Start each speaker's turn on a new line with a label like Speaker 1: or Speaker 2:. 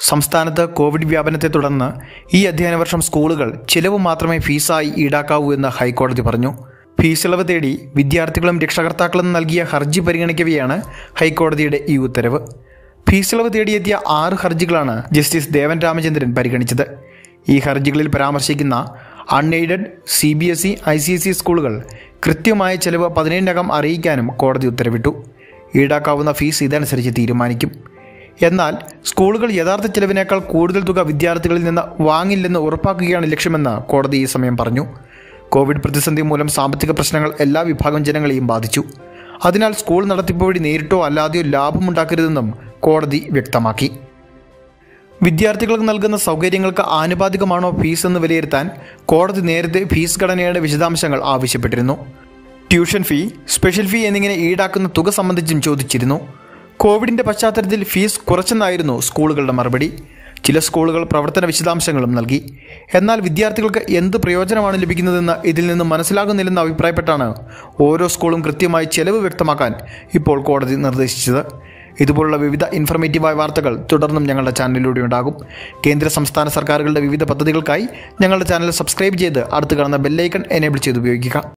Speaker 1: സംസ്ഥാനത്ത് കോവിഡ് വ്യാപനത്തെ തുടർന്ന് ഈ അധ്യയന വർഷം സ്കൂളുകൾ ചിലവ് മാത്രമേ ഫീസായി ഈടാക്കാവൂ എന്ന് ഹൈക്കോടതി പറഞ്ഞു ഫീസ് ഇളവ് തേടി വിദ്യാർത്ഥികളും രക്ഷകർത്താക്കളും നൽകിയ ഹർജി പരിഗണിക്കവെയാണ് ഹൈക്കോടതിയുടെ ഈ ഉത്തരവ് ഫീസ് ഇളവ് തേടിയെത്തിയ ആറ് ഹർജികളാണ് ജസ്റ്റിസ് ദേവൻ രാമചന്ദ്രൻ പരിഗണിച്ചത് ഈ ഹർജികളിൽ പരാമർശിക്കുന്ന unaided C B S E I C S E സ്കൂളുകൾ കൃത്യമായ ചെലവ് പതിനേഴിനകം അറിയിക്കാനും കോടതി ഉത്തരവിട്ടു ഈടാക്കാവുന്ന ഫീസ് ഇതനുസരിച്ച് തീരുമാനിക്കും എന്നാൽ സ്കൂളുകൾ യഥാർത്ഥ ചെലവിനേക്കാൾ കൂടുതൽ തുക വിദ്യാർത്ഥികളിൽ നിന്ന് വാങ്ങില്ലെന്ന് ഉറപ്പാക്കുകയാണ് ലക്ഷ്യമെന്ന് കോടതി ഈ സമയം പറഞ്ഞു കോവിഡ് പ്രതിസന്ധി മൂലം സാമ്പത്തിക പ്രശ്നങ്ങൾ എല്ലാ വിഭാഗം ജനങ്ങളെയും ബാധിച്ചു അതിനാൽ സ്കൂൾ നടത്തിപ്പ് വഴി നേരിട്ടോ അല്ലാതെയോ ലാഭമുണ്ടാക്കരുതെന്നും കോടതി വ്യക്തമാക്കി വിദ്യാർത്ഥികൾക്ക് നൽകുന്ന സൗകര്യങ്ങൾക്ക് ആനുപാതികമാണോ ഫീസ് എന്ന് വിലയിരുത്താൻ കോടതി നേരത്തെ ഫീസ് ഘടനയുടെ വിശദാംശങ്ങൾ ആവശ്യപ്പെട്ടിരുന്നു ട്യൂഷൻ ഫീ സ്പെഷ്യൽ ഫീ എന്നിങ്ങനെ ഈടാക്കുന്ന തുക സംബന്ധിച്ചും ചോദിച്ചിരുന്നു കോവിഡിന്റെ പശ്ചാത്തലത്തിൽ ഫീസ് കുറച്ചെന്നായിരുന്നു സ്കൂളുകളുടെ മറുപടി ചില സ്കൂളുകൾ പ്രവർത്തന വിശദാംശങ്ങളും നൽകി എന്നാൽ വിദ്യാർത്ഥികൾക്ക് എന്ത് പ്രയോജനമാണ് ലഭിക്കുന്നതെന്ന് ഇതിൽ നിന്ന് മനസ്സിലാകുന്നില്ലെന്ന് അഭിപ്രായപ്പെട്ടാണ് ഓരോ സ്കൂളും കൃത്യമായി ചെലവ് വ്യക്തമാക്കാൻ ഇപ്പോൾ കോടതി നിർദ്ദേശിച്ചത് ഇതുപോലുള്ള വിവിധ ഇൻഫർമേറ്റീവായ വാർത്തകൾ തുടർന്നും ഞങ്ങളുടെ ചാനലിലൂടെ ഉണ്ടാകും കേന്ദ്ര സംസ്ഥാന സർക്കാരുകളുടെ വിവിധ പദ്ധതികൾക്കായി ഞങ്ങളുടെ ചാനൽ സബ്സ്ക്രൈബ് ചെയ്ത് അടുത്ത് കാണുന്ന ബെല്ലൈക്കൺ എനേബിൾ ചെയ്ത് ഉപയോഗിക്കുക